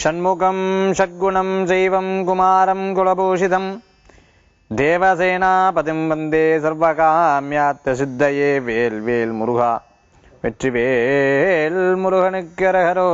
षण्मुखं षड्गुणं शैवं कुमारं कुलभूषितं தேவசேனாபதிம் வந்தே சர்வகாமியாத்த சித்தையே வேல் வேல் முருகா வெற்றிவேல் முருகனுக்கு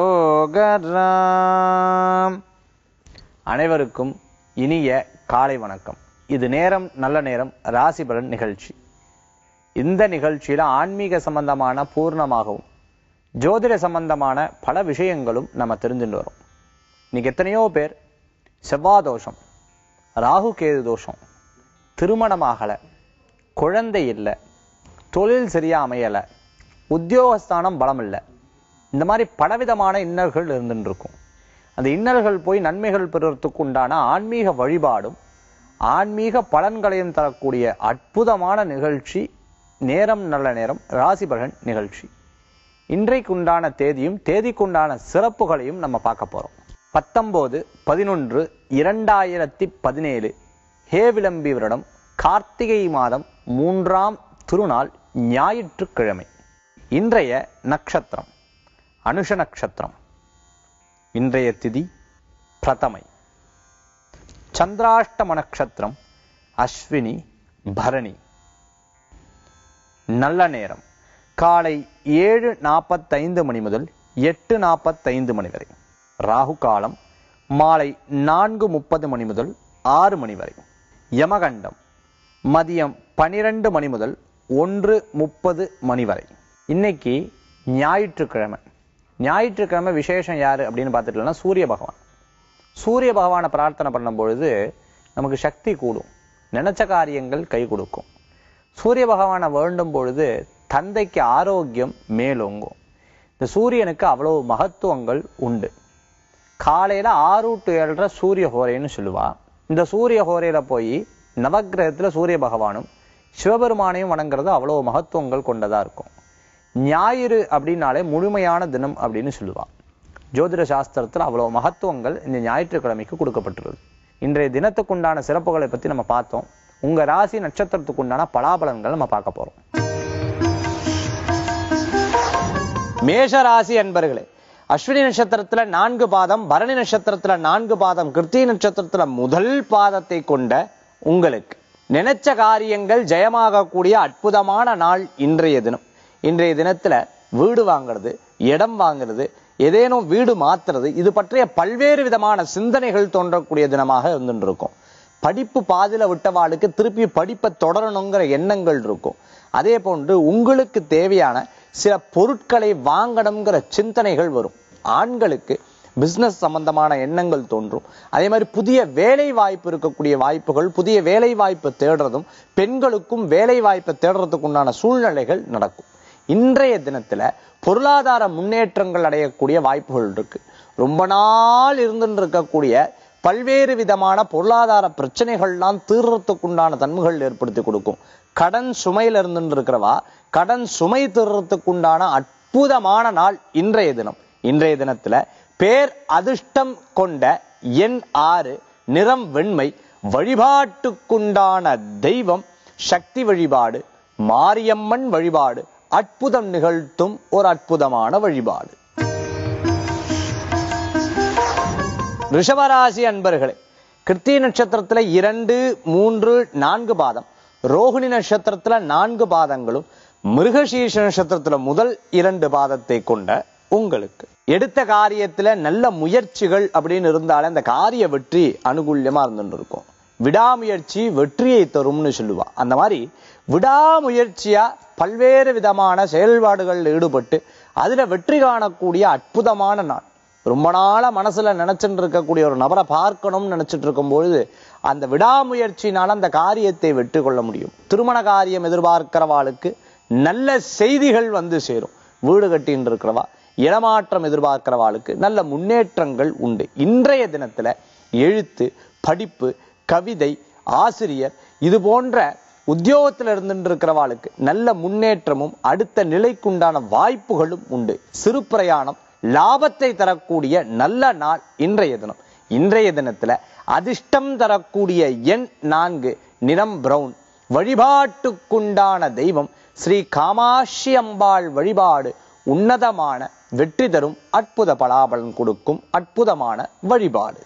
அரகரோகராம் அனைவருக்கும் இனிய காலை வணக்கம் இது நேரம் நல்ல நேரம் ராசி பலன் நிகழ்ச்சி இந்த நிகழ்ச்சியில ஆன்மீக சம்பந்தமான பூர்ணமாகவும் ஜோதிட சம்பந்தமான பல விஷயங்களும் நம்ம தெரிஞ்சுட்டு வரோம் இன்னைக்கு எத்தனையோ பேர் செவ்வாய் தோஷம் ராகு கேது தோஷம் திருமணமாகலை குழந்தை இல்லை தொழில் சரியா அமையலை உத்தியோகஸ்தானம் பலம் இல்லை இந்த மாதிரி பலவிதமான இன்னல்கள் இருந்துட்டு இருக்கும் அந்த இன்னல்கள் போய் நன்மைகள் பெறுறதுக்கு உண்டான ஆன்மீக வழிபாடும் ஆன்மீக பலன்களையும் தரக்கூடிய அற்புதமான நிகழ்ச்சி நேரம் நல்ல நேரம் ராசி பலன் நிகழ்ச்சி இன்றைக்குண்டான தேதியும் தேதிக்குண்டான சிறப்புகளையும் நம்ம பார்க்க போறோம் பத்தொன்பது பதினொன்று இரண்டாயிரத்தி பதினேழு ஹேவிளம்பி வருடம் கார்த்திகை மாதம் மூன்றாம் திருநாள் ஞாயிற்றுக்கிழமை இன்றைய நட்சத்திரம் அனுஷ நட்சத்திரம் இன்றைய திதி பிரதமை சந்திராஷ்டம நட்சத்திரம் அஸ்வினி பரணி நல்ல நேரம் காலை ஏழு நாற்பத்தைந்து மணி முதல் எட்டு நாற்பத்தைந்து மணி வரை ராகு காலம் மாலை நான்கு முப்பது மணி முதல் ஆறு மணி வரை யமகண்டம் மதியம் பனிரெண்டு மணி முதல் ஒன்று முப்பது மணி வரை இன்னைக்கு ஞாயிற்றுக்கிழமை ஞாயிற்றுக்கிழமை விசேஷம் யாரு அப்படின்னு பார்த்துட்டோம்னா சூரிய பகவான் சூரிய பகவானை பிரார்த்தனை பண்ணும் பொழுது நமக்கு சக்தி கூடும் நினைச்ச காரியங்கள் கை கொடுக்கும் சூரிய பகவானை வேண்டும் பொழுது தந்தைக்கு ஆரோக்கியம் மேலோங்கும் இந்த சூரியனுக்கு அவ்வளவு மகத்துவங்கள் உண்டு காலையில ஆறு டு ஏழரை சூரிய ஹோரைன்னு சொல்லுவா இந்த சூரிய ஹோரையில போய் நவக்கிரகத்துல சூரிய பகவானும் சிவபெருமானையும் வணங்குறது அவ்வளவு மகத்துவங்கள் கொண்டதா இருக்கும் ஞாயிறு அப்படின்னாலே முழுமையான தினம் அப்படின்னு சொல்லுவா ஜோதிட சாஸ்திரத்துல அவ்வளவு மகத்துவங்கள் இந்த ஞாயிற்றுக்கிழமைக்கு கொடுக்கப்பட்டுள்ளது இன்றைய தினத்துக்குண்டான சிறப்புகளை பத்தி நம்ம பார்த்தோம் உங்க ராசி நட்சத்திரத்துக்குண்டான பலாபலன்கள் நம்ம பார்க்க போறோம் மேஷ ராசி அன்பர்களே அஸ்வினி நட்சத்திரத்துல நான்கு பாதம் பரணி நட்சத்திரத்துல நான்கு பாதம் கிருத்தி நட்சத்திரத்துல முதல் பாதத்தை கொண்ட உங்களுக்கு நினைச்ச காரியங்கள் ஜெயமாகக்கூடிய அற்புதமான நாள் இன்றைய தினம் இன்றைய தினத்துல வீடு வாங்குறது இடம் வாங்குறது ஏதேனும் வீடு மாத்துறது இது பற்றிய பல்வேறு விதமான சிந்தனைகள் தோன்றக்கூடிய தினமாக இருந்துட்டு இருக்கும் படிப்பு பாதியில விட்டவாளுக்கு திருப்பி படிப்பை தொடரணுங்கிற எண்ணங்கள் இருக்கும் அதே போன்று உங்களுக்கு தேவையான சில பொருட்களை வாங்கணுங்கிற சிந்தனைகள் வரும் ஆண்களுக்கு பிசினஸ் சம்பந்தமான எண்ணங்கள் தோன்றும் அதே மாதிரி புதிய வேலை வாய்ப்பு இருக்கக்கூடிய வாய்ப்புகள் புதிய வேலை வாய்ப்பு தேடுறதும் பெண்களுக்கும் வேலை வாய்ப்பை தேடுறதுக்கு உண்டான சூழ்நிலைகள் நடக்கும் இன்றைய தினத்துல பொருளாதார முன்னேற்றங்கள் அடையக்கூடிய வாய்ப்புகள் இருக்கு ரொம்ப நாள் இருந்துட்டு இருக்கக்கூடிய பல்வேறு விதமான பொருளாதார பிரச்சனைகள்லாம் தீர்றதுக்குண்டான தன்மைகள் ஏற்படுத்தி கொடுக்கும் கடன் சுமையில இருந்துட்டு இருக்கிறவா கடன் சுமை தீர்றதுக்குண்டான அற்புதமான நாள் இன்றைய தினம் இன்றைய தினத்துல பேர் அதிர்ஷ்டம் கொண்ட எண் ஆறு நிறம் வெண்மை வழிபாட்டுக்குண்டான தெய்வம் சக்தி வழிபாடு மாரியம்மன் வழிபாடு அற்புதம் நிகழ்த்தும் ஒரு அற்புதமான வழிபாடு ரிஷபராசி அன்பர்களே கிருத்திய நட்சத்திரத்துல இரண்டு மூன்று நான்கு பாதம் ரோகிணி நட்சத்திரத்துல நான்கு பாதங்களும் மிருகசீர்ஷ நட்சத்திரத்துல முதல் இரண்டு பாதத்தை கொண்ட உங்களுக்கு எடுத்த காரியத்துல நல்ல முயற்சிகள் அப்படின்னு இருந்தாலே அந்த காரிய வெற்றி அனுகூல்யமா இருந்துட்டு இருக்கும் விடாமுயற்சி வெற்றியை தரும்னு சொல்லுவா அந்த மாதிரி விடாமுயற்சியா பல்வேறு விதமான செயல்பாடுகளில் ஈடுபட்டு அதுல வெற்றி காணக்கூடிய அற்புதமான நாள் ரொம்ப நாளா மனசுல நினைச்சுட்டு இருக்கக்கூடிய ஒரு நபரை பார்க்கணும்னு நினைச்சிட்டு இருக்கும் பொழுது அந்த விடாமுயற்சினால அந்த காரியத்தை வெற்றி கொள்ள முடியும் திருமண காரியம் எதிர்பார்க்கிறவாளுக்கு நல்ல செய்திகள் வந்து சேரும் வீடு கட்டின்னு இருக்கிறவா இடமாற்றம் எதிர்பார்க்கிறவாளுக்கு நல்ல முன்னேற்றங்கள் உண்டு இன்றைய தினத்துல எழுத்து படிப்பு கவிதை ஆசிரியர் இது போன்ற உத்தியோகத்துல இருந்துட்டு இருக்கிறவாளுக்கு நல்ல முன்னேற்றமும் அடுத்த நிலைக்குண்டான வாய்ப்புகளும் உண்டு சிறு பிரயாணம் லாபத்தை தரக்கூடிய நல்ல நாள் இன்றைய தினம் இன்றைய தினத்துல அதிர்ஷ்டம் தரக்கூடிய எண் நான்கு நிறம் பிரவுன் வழிபாட்டுக்குண்டான தெய்வம் ஸ்ரீ காமாட்சி அம்பாள் வழிபாடு உன்னதமான வெற்றி தரும் அற்புத பலாபலன் கொடுக்கும் அற்புதமான வழிபாடு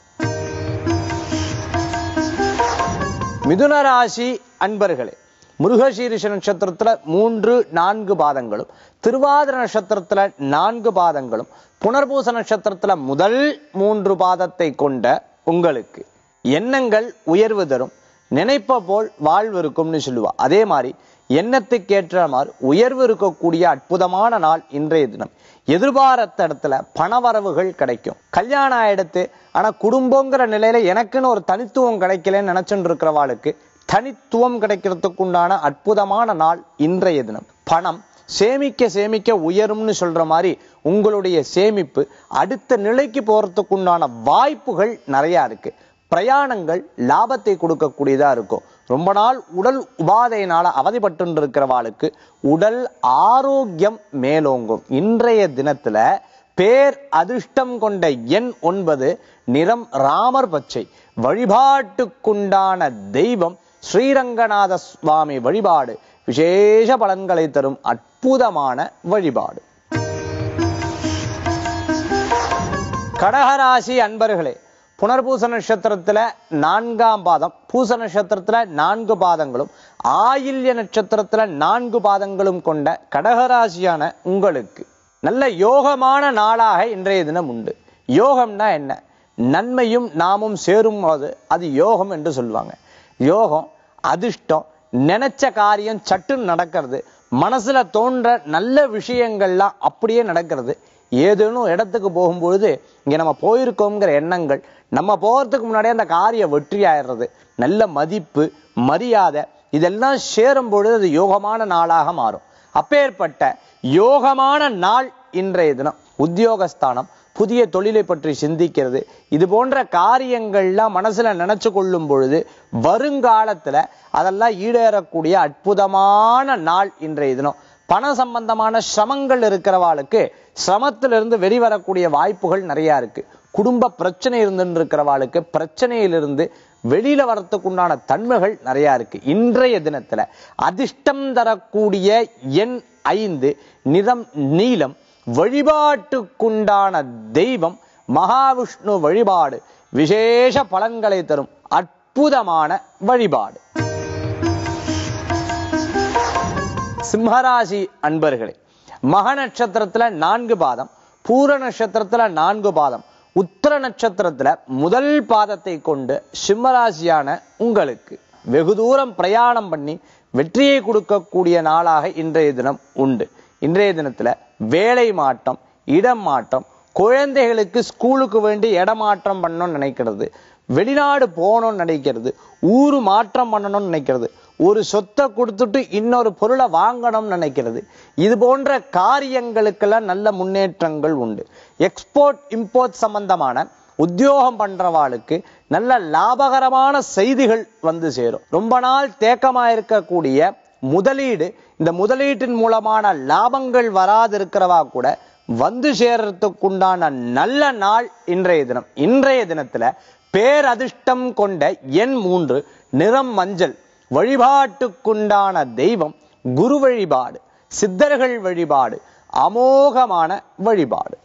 மிதுன ராசி அன்பர்களே முருகசீரிஷ நட்சத்திரத்துல மூன்று நான்கு பாதங்களும் திருவாதிர நட்சத்திரத்துல நான்கு பாதங்களும் புனர்பூச நட்சத்திரத்துல முதல் மூன்று பாதத்தை கொண்ட உங்களுக்கு எண்ணங்கள் உயர்வு தரும் நினைப்ப போல் வாழ்வு இருக்கும்னு சொல்லுவா அதே மாதிரி எண்ணத்துக்கேற்ற மாதிரி உயர்வு இருக்கக்கூடிய அற்புதமான நாள் இன்றைய தினம் எதிர்பார்த்த இடத்துல பணவரவுகள் கிடைக்கும் கல்யாணம் ஆயிடுத்து ஆனா குடும்பங்கிற நிலையில எனக்குன்னு ஒரு தனித்துவம் கிடைக்கலன்னு நினைச்சுட்டு இருக்கிறவாளுக்கு தனித்துவம் கிடைக்கிறதுக்கு உண்டான அற்புதமான நாள் இன்றைய தினம் பணம் சேமிக்க சேமிக்க உயரும்னு சொல்ற மாதிரி உங்களுடைய சேமிப்பு அடுத்த நிலைக்கு போறதுக்கு உண்டான வாய்ப்புகள் நிறைய இருக்கு பிரயாணங்கள் லாபத்தை கொடுக்கக்கூடியதா இருக்கும் ரொம்ப நாள் உடல் உபாதையினால அவதிப்பட்டு இருக்கிறவாளுக்கு உடல் ஆரோக்கியம் மேலோங்கும் இன்றைய தினத்துல பேர் அதிர்ஷ்டம் கொண்ட எண் ஒன்பது நிறம் ராமர் பச்சை வழிபாட்டுக்குண்டான தெய்வம் ஸ்ரீரங்கநாத சுவாமி வழிபாடு விசேஷ பலன்களை தரும் அற்புதமான வழிபாடு கடகராசி அன்பர்களே புனர்பூச நட்சத்திரத்துல நான்காம் பாதம் பூச நட்சத்திரத்துல நான்கு பாதங்களும் ஆயில்ய நட்சத்திரத்துல நான்கு பாதங்களும் கொண்ட கடகராசியான உங்களுக்கு நல்ல யோகமான நாளாக இன்றைய தினம் உண்டு யோகம்னா என்ன நன்மையும் நாமும் சேரும் போது அது யோகம் என்று சொல்லுவாங்க யோகம் அதிர்ஷ்டம் நினைச்ச காரியம் சட்டுன்னு நடக்கிறது மனசுல தோன்ற நல்ல விஷயங்கள்லாம் அப்படியே நடக்கிறது ஏதேனும் இடத்துக்கு போகும்பொழுது இங்க நம்ம போயிருக்கோங்கிற எண்ணங்கள் நம்ம போறதுக்கு முன்னாடியே அந்த காரியம் வெற்றி ஆயிடுறது நல்ல மதிப்பு மரியாதை இதெல்லாம் சேரும் பொழுது அது யோகமான நாளாக மாறும் அப்பேற்பட்ட யோகமான நாள் இன்றைய தினம் உத்தியோகஸ்தானம் புதிய தொழிலை பற்றி சிந்திக்கிறது இது போன்ற காரியங்கள்லாம் மனசுல நினைச்சு கொள்ளும் பொழுது வருங்காலத்துல அதெல்லாம் ஈடேறக்கூடிய அற்புதமான நாள் இன்றைய தினம் பண சம்பந்தமான சிரமங்கள் இருக்கிறவாளுக்கு சிரமத்திலிருந்து வெளிவரக்கூடிய வாய்ப்புகள் நிறைய இருக்கு குடும்ப பிரச்சனை இருந்துன்னு இருக்கிறவாளுக்கு பிரச்சனையிலிருந்து வெளியில வரத்துக்கு உண்டான தன்மைகள் நிறைய இருக்கு இன்றைய தினத்துல அதிர்ஷ்டம் தரக்கூடிய எண் ஐந்து நிறம் நீலம் வழிபாட்டுக்குண்டான தெய்வம் மகாவிஷ்ணு வழிபாடு விசேஷ பலன்களை தரும் அற்புதமான வழிபாடு சிம்மராசி அன்பர்களே மக நட்சத்திரத்துல நான்கு பாதம் பூர நட்சத்திரத்துல நான்கு பாதம் உத்தர நட்சத்திரத்துல முதல் பாதத்தை கொண்டு சிம்மராசியான உங்களுக்கு வெகு தூரம் பிரயாணம் பண்ணி வெற்றியை கொடுக்கக்கூடிய நாளாக இன்றைய தினம் உண்டு இன்றைய தினத்துல வேலை மாற்றம் இடம் மாற்றம் குழந்தைகளுக்கு ஸ்கூலுக்கு வேண்டி இடமாற்றம் பண்ணணும்னு நினைக்கிறது வெளிநாடு போகணும்னு நினைக்கிறது ஊரு மாற்றம் பண்ணணும்னு நினைக்கிறது ஒரு சொத்தை கொடுத்துட்டு இன்னொரு பொருளை வாங்கணும்னு நினைக்கிறது இது போன்ற காரியங்களுக்கெல்லாம் நல்ல முன்னேற்றங்கள் உண்டு எக்ஸ்போர்ட் இம்போர்ட் சம்பந்தமான உத்தியோகம் பண்றவாளுக்கு நல்ல லாபகரமான செய்திகள் வந்து சேரும் ரொம்ப நாள் தேக்கமா இருக்கக்கூடிய முதலீடு இந்த முதலீட்டின் மூலமான லாபங்கள் வராது இருக்கிறவா கூட வந்து சேர்றதுக்குண்டான நல்ல நாள் இன்றைய தினம் இன்றைய தினத்துல பேரதிர்ஷ்டம் கொண்ட எண் மூன்று நிறம் மஞ்சள் வழிபாட்டுக்குண்டான தெய்வம் குரு வழிபாடு சித்தர்கள் வழிபாடு அமோகமான வழிபாடு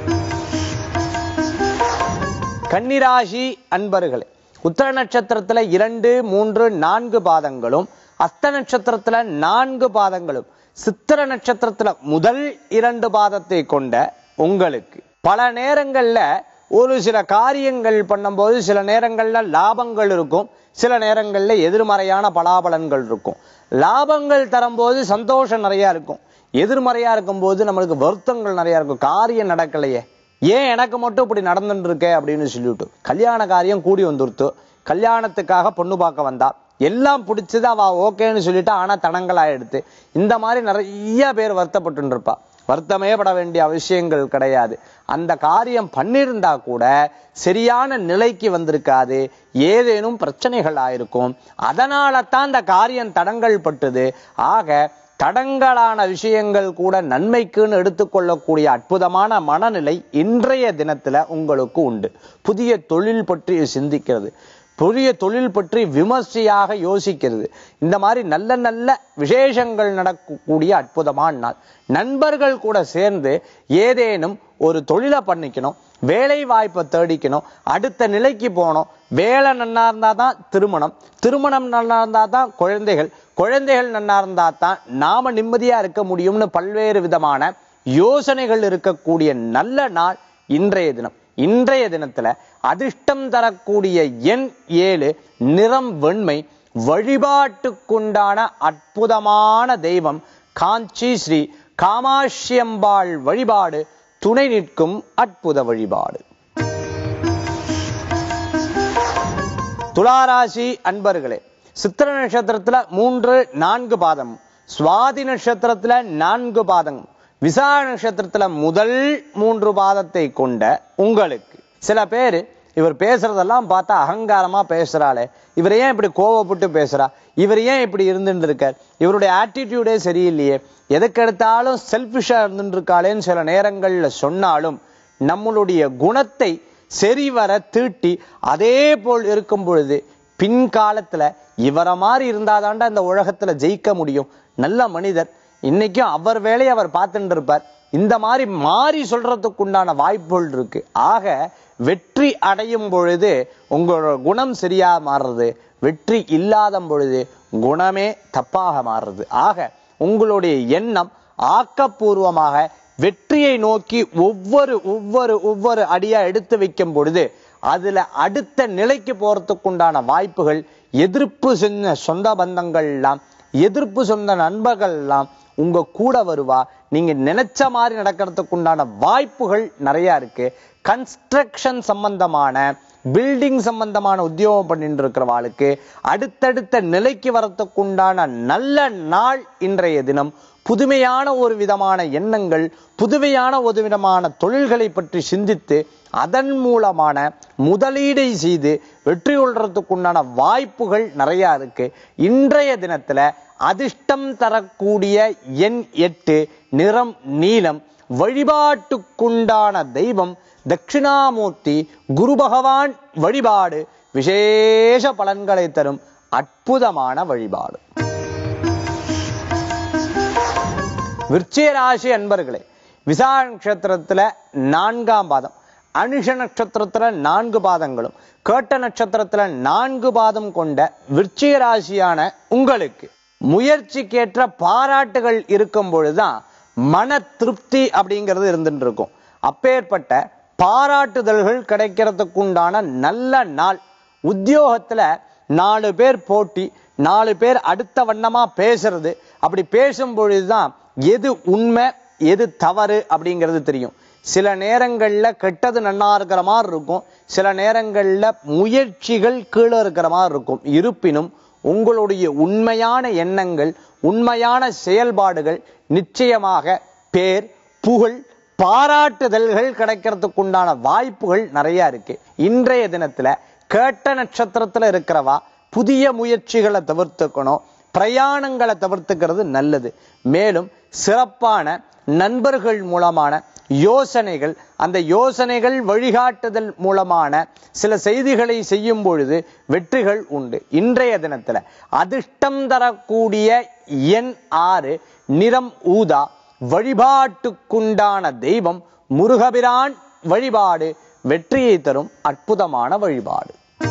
கன்னிராசி அன்பர்களே உத்தர நட்சத்திரத்துல இரண்டு மூன்று நான்கு பாதங்களும் அஸ்த நட்சத்திரத்துல நான்கு பாதங்களும் சித்திர நட்சத்திரத்துல முதல் இரண்டு பாதத்தை கொண்ட உங்களுக்கு பல நேரங்கள்ல ஒரு சில காரியங்கள் பண்ணும்போது சில நேரங்கள்ல லாபங்கள் இருக்கும் சில நேரங்கள்ல எதிர்மறையான பலாபலன்கள் இருக்கும் லாபங்கள் தரும்போது சந்தோஷம் நிறைய இருக்கும் எதிர்மறையா இருக்கும்போது நம்மளுக்கு வருத்தங்கள் நிறைய இருக்கும் காரியம் நடக்கலையே ஏன் எனக்கு மட்டும் இப்படி நடந்துட்டு இருக்கே அப்படின்னு சொல்லிவிட்டு கல்யாண காரியம் கூடி வந்துருத்து கல்யாணத்துக்காக பொண்ணு பார்க்க வந்தா எல்லாம் பிடிச்சது அவ ஓகேன்னு சொல்லிட்டு ஆனா தடங்கள் ஆயிடுத்து இந்த மாதிரி நிறைய பேர் வருத்தப்பட்டு இருப்பா வருத்தமே பட வேண்டிய அவசியங்கள் கிடையாது அந்த காரியம் பண்ணியிருந்தா கூட சரியான நிலைக்கு வந்திருக்காது ஏதேனும் பிரச்சனைகள் ஆயிருக்கும் அதனால தான் அந்த காரியம் தடங்கள் பட்டுது ஆக தடங்கலான விஷயங்கள் கூட நன்மைக்குன்னு எடுத்துக்கொள்ளக்கூடிய அற்புதமான மனநிலை இன்றைய தினத்துல உங்களுக்கு உண்டு புதிய தொழில் பற்றி சிந்திக்கிறது புதிய தொழில் பற்றி விமர்சையாக யோசிக்கிறது இந்த மாதிரி நல்ல நல்ல விசேஷங்கள் நடக்கக்கூடிய அற்புதமான நாள் நண்பர்கள் கூட சேர்ந்து ஏதேனும் ஒரு தொழிலை பண்ணிக்கணும் வேலை வாய்ப்பை தேடிக்கணும் அடுத்த நிலைக்கு போகணும் வேலை நன்னா இருந்தா தான் திருமணம் திருமணம் நல்லா இருந்தா தான் குழந்தைகள் குழந்தைகள் நன்னா இருந்தா தான் நாம நிம்மதியா இருக்க முடியும்னு பல்வேறு விதமான யோசனைகள் இருக்கக்கூடிய நல்ல நாள் இன்றைய தினம் இன்றைய தினத்துல அதிர்ஷ்டம் தரக்கூடிய எண் ஏழு நிறம் வெண்மை வழிபாட்டுக்குண்டான அற்புதமான தெய்வம் காஞ்சி ஸ்ரீ காமாட்சியம்பாள் வழிபாடு துணை நிற்கும் அற்புத வழிபாடு துளாராசி அன்பர்களே சித்திர நட்சத்திரத்துல மூன்று நான்கு பாதம் சுவாதி நட்சத்திரத்துல நான்கு பாதம் விசா நட்சத்திரத்துல முதல் மூன்று பாதத்தை கொண்ட உங்களுக்கு சில பேரு இவர் பேசுறதெல்லாம் பார்த்தா அகங்காரமா பேசுறாளே இவர் ஏன் இப்படி கோவப்பட்டு பேசுறா இவர் ஏன் இப்படி இருந்துட்டு இருக்கார் இவருடைய ஆட்டிடியூடே சரியில்லையே எதுக்கு எடுத்தாலும் செல்பிஷா இருந்துட்டு இருக்காளேன்னு சில நேரங்கள்ல சொன்னாலும் நம்மளுடைய குணத்தை சரிவர தீட்டி அதே போல் இருக்கும் பொழுது பின்காலத்துல இவரை மாதிரி இருந்தாதாண்டா இந்த உலகத்துல ஜெயிக்க முடியும் நல்ல மனிதர் இன்னைக்கும் அவர் வேலையை அவர் பார்த்துட்டு இருப்பார் இந்த மாதிரி மாறி சொல்றதுக்கு உண்டான வாய்ப்புகள் இருக்கு ஆக வெற்றி அடையும் பொழுது உங்களோட குணம் சரியா மாறுறது வெற்றி இல்லாத பொழுது குணமே தப்பாக மாறுறது ஆக உங்களுடைய எண்ணம் ஆக்கப்பூர்வமாக வெற்றியை நோக்கி ஒவ்வொரு ஒவ்வொரு ஒவ்வொரு அடியா எடுத்து வைக்கும் பொழுது அதுல அடுத்த நிலைக்கு போறதுக்குண்டான வாய்ப்புகள் எதிர்ப்பு செஞ்ச சொந்த பந்தங்கள் எல்லாம் எதிர்ப்பு சொந்த நண்பர்கள் எல்லாம் உங்க கூட வருவா நீங்க நினைச்ச மாதிரி நடக்கிறதுக்கு உண்டான வாய்ப்புகள் நிறைய இருக்கு கன்ஸ்ட்ரக்ஷன் சம்பந்தமான பில்டிங் சம்பந்தமான உத்தியோகம் பண்ணிட்டு இருக்கிறவாளுக்கு அடுத்தடுத்த நிலைக்கு வரத்துக்கு உண்டான நல்ல நாள் இன்றைய தினம் புதுமையான ஒரு விதமான எண்ணங்கள் புதுமையான ஒரு விதமான தொழில்களை பற்றி சிந்தித்து அதன் மூலமான முதலீடை செய்து வெற்றி கொள்றதுக்கு உண்டான வாய்ப்புகள் நிறைய இருக்கு இன்றைய தினத்துல அதிர்ஷ்டம் தரக்கூடிய எண் எட்டு நிறம் நீலம் வழிபாட்டுக்குண்டான தெய்வம் தட்சிணாமூர்த்தி குரு பகவான் வழிபாடு விசேஷ பலன்களை தரும் அற்புதமான வழிபாடு விருச்சிக ராசி அன்பர்களே விசா நட்சத்திரத்துல நான்காம் பாதம் அனுஷ நட்சத்திரத்துல நான்கு பாதங்களும் கேட்ட நட்சத்திரத்துல நான்கு பாதம் கொண்ட விருச்சிக ராசியான உங்களுக்கு முயற்சிக்கேற்ற பாராட்டுகள் இருக்கும் பொழுதுதான் மன திருப்தி அப்படிங்கிறது இருந்துட்டு இருக்கும் அப்பேற்பட்ட பாராட்டுதல்கள் கிடைக்கிறதுக்கு உண்டான நல்ல நாள் உத்தியோகத்துல நாலு பேர் போட்டி நாலு பேர் அடுத்த வண்ணமா பேசுறது அப்படி பேசும் பொழுதுதான் எது உண்மை எது தவறு அப்படிங்கிறது தெரியும் சில நேரங்கள்ல கெட்டது நன்னா இருக்கிற மாதிரி இருக்கும் சில நேரங்கள்ல முயற்சிகள் கீழே இருக்கிற மாதிரி இருக்கும் இருப்பினும் உங்களுடைய உண்மையான எண்ணங்கள் உண்மையான செயல்பாடுகள் நிச்சயமாக பேர் புகழ் பாராட்டுதல்கள் கிடைக்கிறதுக்கு உண்டான வாய்ப்புகள் நிறைய இருக்கு இன்றைய தினத்துல கேட்ட நட்சத்திரத்துல இருக்கிறவா புதிய முயற்சிகளை தவிர்த்துக்கணும் பிரயாணங்களை தவிர்த்துக்கிறது நல்லது மேலும் சிறப்பான நண்பர்கள் மூலமான யோசனைகள் அந்த யோசனைகள் வழிகாட்டுதல் மூலமான சில செய்திகளை செய்யும் பொழுது வெற்றிகள் உண்டு இன்றைய தினத்துல அதிர்ஷ்டம் தரக்கூடிய எண் ஆறு நிறம் ஊதா வழிபாட்டுக்குண்டான தெய்வம் முருகபிரான் வழிபாடு வெற்றியை தரும் அற்புதமான வழிபாடு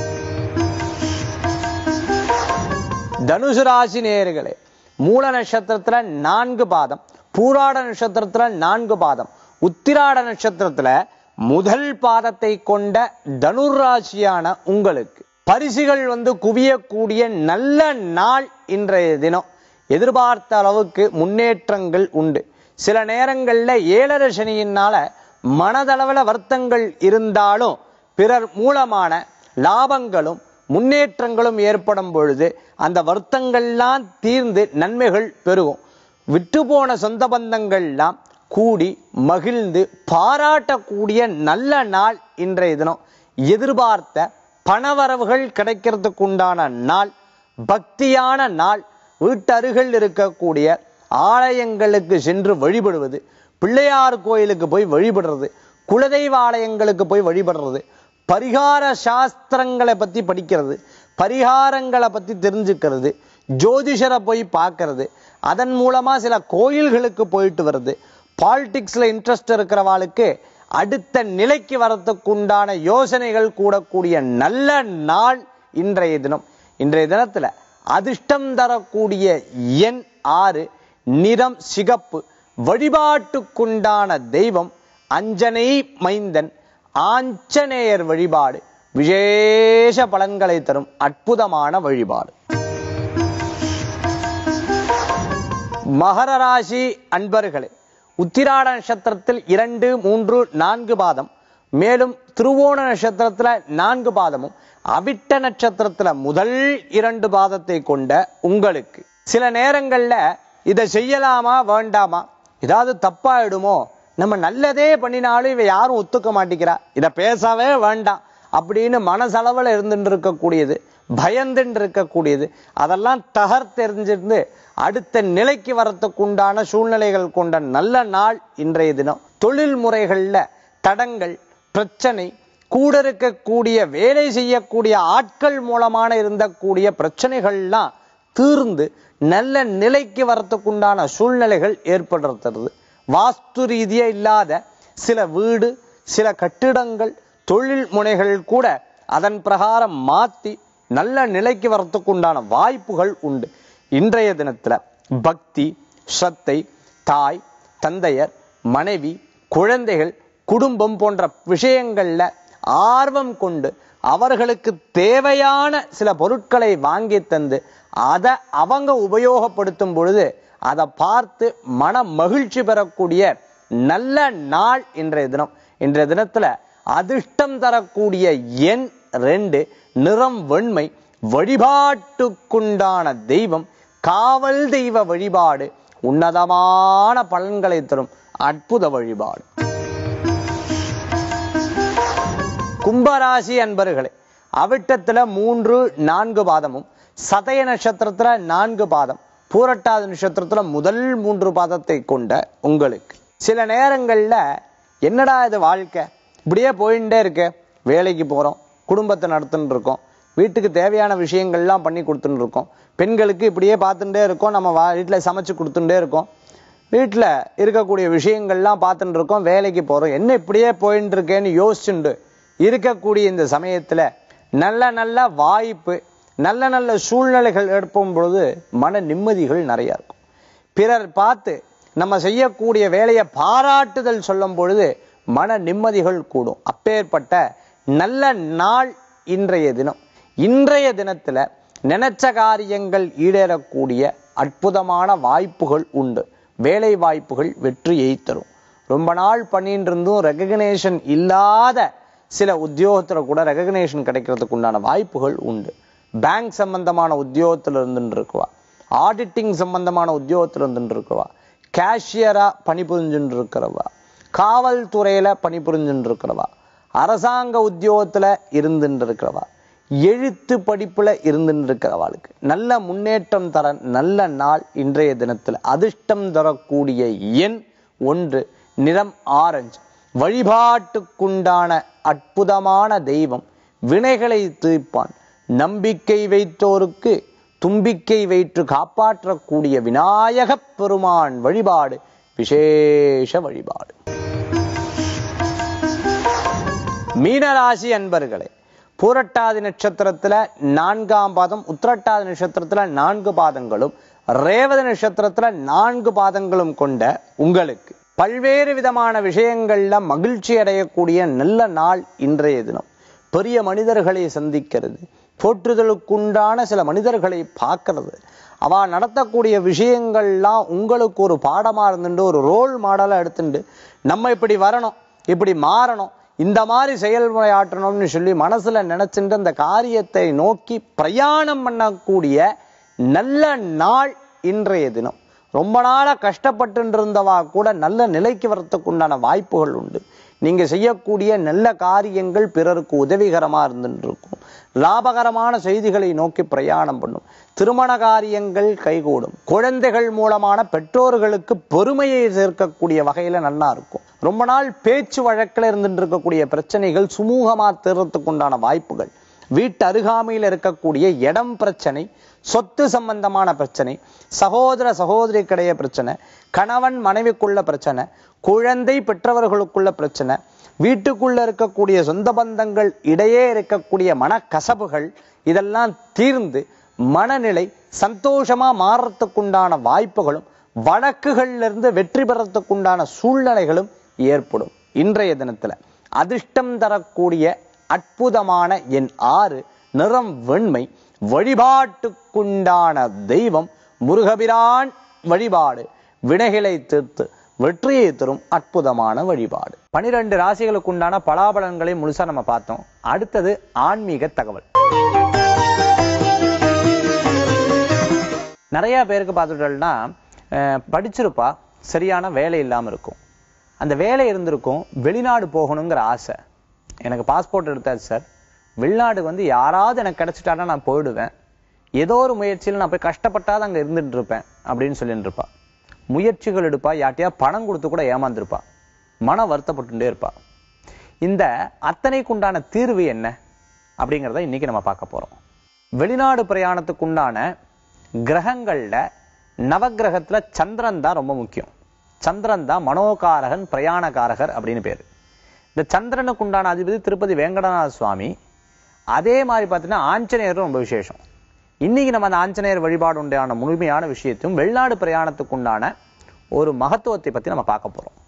தனுசு ராசி நேயர்களே மூல நட்சத்திரத்துல நான்கு பாதம் பூராட நட்சத்திரத்துல நான்கு பாதம் உத்திராட நட்சத்திரத்துல முதல் பாதத்தை கொண்ட தனுர் ராசியான உங்களுக்கு பரிசுகள் வந்து குவியக்கூடிய நல்ல நாள் இன்றைய தினம் எதிர்பார்த்த அளவுக்கு முன்னேற்றங்கள் உண்டு சில நேரங்கள்ல ஏழரை சனியினால மனதளவுல வருத்தங்கள் இருந்தாலும் பிறர் மூலமான லாபங்களும் முன்னேற்றங்களும் ஏற்படும் பொழுது அந்த வருத்தங்கள்லாம் தீர்ந்து நன்மைகள் பெருகும் விட்டு போன சொந்த பந்தங்கள்லாம் கூடி மகிழ்ந்து பாராட்டக்கூடிய நல்ல நாள் இன்றைய தினம் எதிர்பார்த்த பணவரவுகள் கிடைக்கிறதுக்கு உண்டான நாள் பக்தியான நாள் வீட்டருகில் இருக்கக்கூடிய ஆலயங்களுக்கு சென்று வழிபடுவது பிள்ளையார் கோயிலுக்கு போய் வழிபடுறது குலதெய்வ ஆலயங்களுக்கு போய் வழிபடுறது பரிகார சாஸ்திரங்களை பத்தி படிக்கிறது பரிகாரங்களை பத்தி தெரிஞ்சுக்கிறது ஜோதிஷரை போய் பார்க்கறது அதன் மூலமா சில கோயில்களுக்கு போயிட்டு வருது பாலிடிக்ஸ்ல இன்ட்ரெஸ்ட் இருக்கிறவாளுக்கு அடுத்த நிலைக்கு வரத்துக்கு உண்டான யோசனைகள் கூடக்கூடிய நல்ல நாள் இன்றைய தினம் இன்றைய தினத்துல அதிர்ஷ்டம் தரக்கூடிய எண் ஆறு நிறம் சிகப்பு வழிபாட்டுக்குண்டான தெய்வம் அஞ்சனை மைந்தன் ஆஞ்சநேயர் வழிபாடு விசேஷ பலன்களை தரும் அற்புதமான வழிபாடு மகர ராசி அன்பர்களே உத்திராட நட்சத்திரத்தில் இரண்டு மூன்று நான்கு பாதம் மேலும் திருவோண நட்சத்திரத்துல நான்கு பாதமும் அவிட்ட நட்சத்திரத்துல முதல் இரண்டு பாதத்தை கொண்ட உங்களுக்கு சில நேரங்கள்ல இதை செய்யலாமா வேண்டாமா ஏதாவது தப்பாயிடுமோ நம்ம நல்லதே பண்ணினாலும் இவ யாரும் ஒத்துக்க மாட்டேங்கிறா இத பேசவே வேண்டாம் அப்படின்னு மனசளவுல இருந்துட்டு இருக்கக்கூடியது பயந்துட்டு இருக்கக்கூடியது அதெல்லாம் தகர் தெரிஞ்சிருந்து அடுத்த நிலைக்கு வரத்துக்கு உண்டான சூழ்நிலைகள் கொண்ட நல்ல நாள் இன்றைய தினம் தொழில் முறைகள்ல தடங்கள் பிரச்சனை கூட இருக்கக்கூடிய வேலை செய்யக்கூடிய ஆட்கள் மூலமான இருந்தக்கூடிய பிரச்சனைகள்லாம் தீர்ந்து நல்ல நிலைக்கு வரத்துக்குண்டான சூழ்நிலைகள் ஏற்படுத்துறது வாஸ்து ரீதியா இல்லாத சில வீடு சில கட்டிடங்கள் தொழில் முனைகள் கூட அதன் பிரகாரம் மாத்தி நல்ல நிலைக்கு வரத்துக்குண்டான வாய்ப்புகள் உண்டு இன்றைய தினத்துல பக்தி ஸ்ரத்தை தாய் தந்தையர் மனைவி குழந்தைகள் குடும்பம் போன்ற விஷயங்கள்ல ஆர்வம் கொண்டு அவர்களுக்கு தேவையான சில பொருட்களை வாங்கி தந்து அதை அவங்க உபயோகப்படுத்தும் பொழுது அதை பார்த்து மன மகிழ்ச்சி பெறக்கூடிய நல்ல நாள் இன்றைய தினம் இன்றைய தினத்துல அதிர்ஷ்டம் தரக்கூடிய எண் ரெண்டு நிறம் வெண்மை வழிபாட்டுக்குண்டான தெய்வம் காவல் தெய்வ வழிபாடு உன்னதமான பலன்களை தரும் அற்புத வழிபாடு கும்பராசி அன்பர்களே அவிட்டத்துல மூன்று நான்கு பாதமும் சதய நட்சத்திரத்துல நான்கு பாதம் பூரட்டாதி நட்சத்திரத்துல முதல் மூன்று பாதத்தை கொண்ட உங்களுக்கு சில நேரங்கள்ல என்னடா இது வாழ்க்கை இப்படியே போயிட்டே இருக்கு வேலைக்கு போறோம் குடும்பத்தை நடத்தின்னு இருக்கோம் வீட்டுக்கு தேவையான விஷயங்கள்லாம் பண்ணி கொடுத்துட்டு இருக்கோம் பெண்களுக்கு இப்படியே பார்த்துட்டே இருக்கோம் நம்ம வா வீட்டில் சமைச்சு கொடுத்துட்டே இருக்கோம் வீட்டில் இருக்கக்கூடிய விஷயங்கள்லாம் பார்த்துட்டு இருக்கோம் வேலைக்கு போறோம் என்ன இப்படியே போயிட்டு இருக்கேன்னு யோசிச்சுண்டு இருக்கக்கூடிய இந்த சமயத்துல நல்ல நல்ல வாய்ப்பு நல்ல நல்ல சூழ்நிலைகள் ஏற்படும் பொழுது மன நிம்மதிகள் நிறைய இருக்கும் பிறர் பார்த்து நம்ம செய்யக்கூடிய வேலையை பாராட்டுதல் சொல்லும் பொழுது மன நிம்மதிகள் கூடும் அப்பேற்பட்ட நல்ல நாள் இன்றைய தினம் இன்றைய தினத்துல நினைச்ச காரியங்கள் ஈடேறக்கூடிய அற்புதமான வாய்ப்புகள் உண்டு வேலை வாய்ப்புகள் வெற்றியை தரும் ரொம்ப நாள் பண்ணிட்டு இருந்தும் ரெகக்னேஷன் இல்லாத சில உத்தியோகத்துல கூட ரெகக்னேஷன் கிடைக்கிறதுக்கு உண்டான வாய்ப்புகள் உண்டு பேங்க் சம்பந்தமான உத்தியோகத்துல இருந்துட்டு இருக்குவா ஆடிட்டிங் சம்பந்தமான உத்தியோகத்துல இருந்துட்டு இருக்குவா கேஷியரா பணிபுரிஞ்சுட்டு இருக்கிறவா காவல்துறையில பணிபுரிஞ்சுட்டு இருக்கிறவா அரசாங்க உத்தியோகத்துல இருந்துட்டு இருக்கிறவா எழுத்து படிப்புல இருந்துட்டு இருக்கிறவாளுக்கு நல்ல முன்னேற்றம் தர நல்ல நாள் இன்றைய தினத்துல அதிர்ஷ்டம் தரக்கூடிய எண் ஒன்று நிறம் ஆரஞ்சு வழிபாட்டுக்குண்டான அற்புதமான தெய்வம் வினைகளை தீர்ப்பான் நம்பிக்கை வைத்தோருக்கு தும்பிக்கை வைத்து காப்பாற்றக்கூடிய விநாயகப் பெருமான் வழிபாடு விசேஷ வழிபாடு மீனராசி அன்பர்களே பூரட்டாதி நட்சத்திரத்துல நான்காம் பாதம் உத்திரட்டாதி நட்சத்திரத்துல நான்கு பாதங்களும் ரேவதி நட்சத்திரத்துல நான்கு பாதங்களும் கொண்ட உங்களுக்கு பல்வேறு விதமான விஷயங்கள்ல மகிழ்ச்சி அடையக்கூடிய நல்ல நாள் இன்றைய தினம் பெரிய மனிதர்களை சந்திக்கிறது போற்றுதலுக்குண்டான சில மனிதர்களை பார்க்கிறது அவ நடத்தக்கூடிய விஷயங்கள்லாம் உங்களுக்கு ஒரு பாடமா இருந்துட்டு ஒரு ரோல் மாடலா எடுத்துட்டு நம்ம இப்படி வரணும் இப்படி மாறணும் இந்த மாதிரி செயல்முறை ஆற்றணும்னு சொல்லி மனசுல நினைச்சுட்டு அந்த காரியத்தை நோக்கி பிரயாணம் பண்ணக்கூடிய நல்ல நாள் இன்றைய தினம் ரொம்ப நாளா கஷ்டப்பட்டு இருந்தவா கூட நல்ல நிலைக்கு வரத்துக்கு உண்டான வாய்ப்புகள் உண்டு நீங்க செய்யக்கூடிய நல்ல காரியங்கள் பிறருக்கு உதவிகரமா இருந்துட்டு இருக்கும் லாபகரமான செய்திகளை நோக்கி பிரயாணம் பண்ணும் திருமண காரியங்கள் கைகூடும் குழந்தைகள் மூலமான பெற்றோர்களுக்கு பெருமையை சேர்க்கக்கூடிய வகையில நல்லா இருக்கும் ரொம்ப நாள் பேச்சு வழக்கில் இருந்துட்டு இருக்கக்கூடிய பிரச்சனைகள் சுமூகமா தீர்றதுக்கு உண்டான வாய்ப்புகள் வீட்டு அருகாமையில் இருக்கக்கூடிய இடம் பிரச்சனை சொத்து சம்பந்தமான பிரச்சனை சகோதர சகோதரிக்கிடையே பிரச்சனை கணவன் மனைவிக்குள்ள பிரச்சனை குழந்தை பெற்றவர்களுக்குள்ள பிரச்சனை வீட்டுக்குள்ள இருக்கக்கூடிய சொந்த பந்தங்கள் இடையே இருக்கக்கூடிய மனக்கசப்புகள் இதெல்லாம் தீர்ந்து மனநிலை சந்தோஷமா மாறுறதுக்குண்டான வாய்ப்புகளும் வழக்குகள்ல இருந்து வெற்றி பெறத்துக்குண்டான சூழ்நிலைகளும் ஏற்படும் இன்றைய தினத்துல அதிர்ஷ்டம் தரக்கூடிய அற்புதமான என் ஆறு நிறம் வெண்மை வழிபாட்டுக்குண்டான தெய்வம் முருகபிரான் வழிபாடு வினைகளை தீர்த்து வெற்றியை தரும் அற்புதமான வழிபாடு பனிரெண்டு ராசிகளுக்கு உண்டான பலாபலன்களை முழுசா நம்ம பார்த்தோம் அடுத்தது ஆன்மீக தகவல் நிறைய பேருக்கு பார்த்துட்டோம்னா அஹ், படிச்சிருப்பா சரியான வேலை இல்லாம இருக்கும் அந்த வேலை இருந்திருக்கும் வெளிநாடு போகணுங்கிற ஆசை எனக்கு பாஸ்போர்ட் எடுத்தாச்சு சார் வெளிநாடு வந்து யாராவது எனக்கு கிடைச்சிட்டானா நான் போயிடுவேன் ஏதோ ஒரு முயற்சியில் நான் போய் கஷ்டப்பட்டாது அங்க இருந்துட்டு இருப்பேன் அப்படின்னு சொல்லிட்டு இருப்பா முயற்சிகள் எடுப்பா யார்ட்டையா பணம் கொடுத்து கூட ஏமாந்துருப்பா மன வருத்தப்பட்டுட்டே இருப்பா இந்த அத்தனைக்குண்டான தீர்வு என்ன அப்படிங்கிறத இன்னைக்கு நம்ம பார்க்க போறோம் வெளிநாடு பிரயாணத்துக்குண்டான கிரகங்கள்ல நவக்கிரகத்துல சந்திரன் தான் ரொம்ப முக்கியம் சந்திரன் தான் மனோகாரகன் பிரயாணகாரகர் அப்படின்னு பேரு இந்த சந்திரனுக்கு உண்டான அதிபதி திருப்பதி வேங்கடநாத சுவாமி அதே மாதிரி பார்த்தீங்கன்னா ஆஞ்சநேயரும் ரொம்ப விசேஷம் இன்னைக்கு நம்ம அந்த ஆஞ்சநேயர் வழிபாடு உண்டான முழுமையான விஷயத்தையும் வெளிநாடு பிரயாணத்துக்கு உண்டான ஒரு மகத்துவத்தை பத்தி நம்ம பார்க்க போறோம்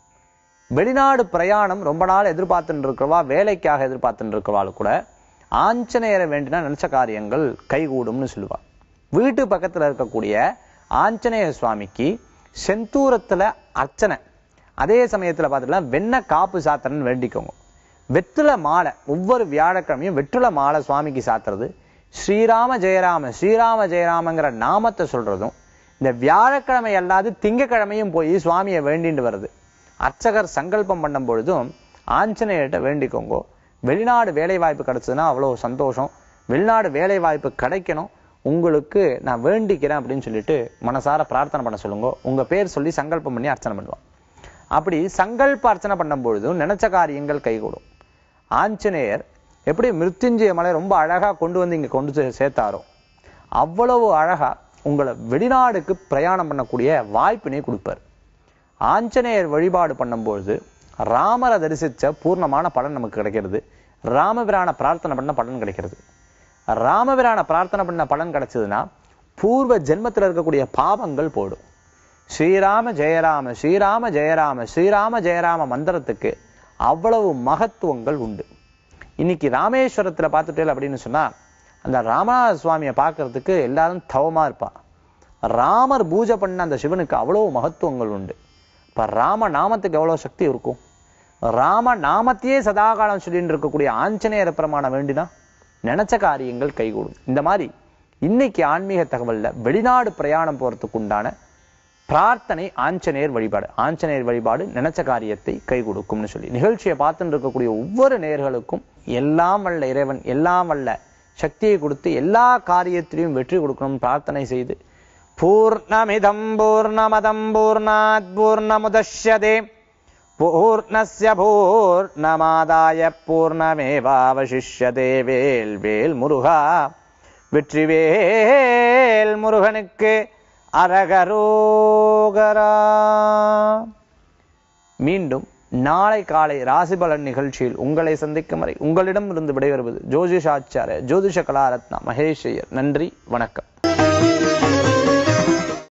வெளிநாடு பிரயாணம் ரொம்ப நாள் எதிர்பார்த்துட்டு இருக்கிறவா வேலைக்காக எதிர்பார்த்துட்டு இருக்கிறவாள் கூட ஆஞ்சநேயரை வேண்டினா நினைச்ச காரியங்கள் கைகூடும்னு சொல்லுவா வீட்டு பக்கத்துல இருக்கக்கூடிய ஆஞ்சநேய சுவாமிக்கு செந்தூரத்துல அர்ச்சனை அதே சமயத்துல பார்த்துக்கலாம் வெண்ணெய் காப்பு சாத்திரன்னு வேண்டிக்கோங்க வெற்றில மாலை ஒவ்வொரு வியாழக்கிழமையும் வெற்றில மாலை சுவாமிக்கு சாத்துறது ஸ்ரீராம ஜெயராம ஸ்ரீராம ஜெயராமங்கிற நாமத்தை சொல்றதும் இந்த வியாழக்கிழமை அல்லாது திங்கக்கிழமையும் போய் சுவாமியை வேண்டிட்டு வருது அர்ச்சகர் சங்கல்பம் பண்ணும் பொழுதும் ஆஞ்சநேயர்கிட்ட வேண்டிக்கோங்க வெளிநாடு வேலை வாய்ப்பு கிடைச்சதுன்னா அவ்வளோ சந்தோஷம் வெளிநாடு வேலை வாய்ப்பு கிடைக்கணும் உங்களுக்கு நான் வேண்டிக்கிறேன் அப்படின்னு சொல்லிட்டு மனசார பிரார்த்தனை பண்ண சொல்லுங்க உங்க பேர் சொல்லி சங்கல்பம் பண்ணி அர்ச்சனை பண்ணுவான் அப்படி சங்கல்ப அர்ச்சனை பண்ணும் பொழுதும் நினைச்ச காரியங்கள் கைகூடும் ஆஞ்சநேயர் எப்படி மிருத்யுஞ்சய மலை ரொம்ப அழகா கொண்டு வந்து இங்க கொண்டு சே- சேர்த்தாரோ அவ்வளவு அழகா உங்களை வெளிநாடுக்கு பிரயாணம் பண்ணக்கூடிய வாய்ப்பினை கொடுப்பார் ஆஞ்சநேயர் வழிபாடு பண்ணும்பொழுது ராமரை தரிசிச்ச பூர்ணமான பலன் நமக்கு கிடைக்கிறது ராமபிரான பிரார்த்தனை பண்ண பலன் கிடைக்கிறது ராமபிரான பிரார்த்தனை பண்ண பலன் கிடைச்சதுன்னா பூர்வ ஜென்மத்தில் இருக்கக்கூடிய பாவங்கள் போயிடும் ஸ்ரீராம ஜெயராம ஸ்ரீராம ஜெயராம ஸ்ரீராம ஜெயராம மந்திரத்துக்கு அவ்வளவு மகத்துவங்கள் உண்டு இன்னைக்கு ராமேஸ்வரத்துல பார்த்துட்டேன் அப்படின்னு சொன்னா அந்த ராமநாத சுவாமியை பார்க்கிறதுக்கு எல்லாரும் தவமா இருப்பா ராமர் பூஜை பண்ண அந்த சிவனுக்கு அவ்வளவு மகத்துவங்கள் உண்டு இப்ப ராம நாமத்துக்கு எவ்வளவு சக்தி இருக்கும் ராம நாமத்தையே சதாகாலம் சொல்லிட்டு இருக்கக்கூடிய ஆஞ்சநேயர் பிரமாண வேண்டினா நினைச்ச காரியங்கள் கைகூடும் இந்த மாதிரி இன்னைக்கு ஆன்மீக தகவல்ல வெளிநாடு பிரயாணம் போறதுக்கு உண்டான பிரார்த்தனை ஆஞ்சநேயர் வழிபாடு ஆஞ்சநேயர் வழிபாடு நினைச்ச காரியத்தை கை கொடுக்கும்னு சொல்லி நிகழ்ச்சியை பார்த்துட்டு இருக்கக்கூடிய ஒவ்வொரு நேயர்களுக்கும் எல்லாம் வல்ல இறைவன் எல்லாம் வல்ல சக்தியை கொடுத்து எல்லா காரியத்திலையும் வெற்றி கொடுக்கணும்னு பிரார்த்தனை செய்து பூர்ணமிதம் பூர்ணமதம் பூர்ணாத் பூர்ணமுதஷ்யதே பூர்ணஸ்ய பூர்ணமாதாய பூர்ணமேவாவசிஷ்யதே வேல் வேல் முருகா வெற்றிவேல் முருகனுக்கு அரகரோகரா மீண்டும் நாளை காலை ராசிபலன் நிகழ்ச்சியில் உங்களை சந்திக்கும் வரை உங்களிடம் இருந்து விடைபெறுவது ஜோதிஷாச்சாரிய ஜோதிஷ கலாரத்னா மகேஷ் ஐயர் நன்றி வணக்கம்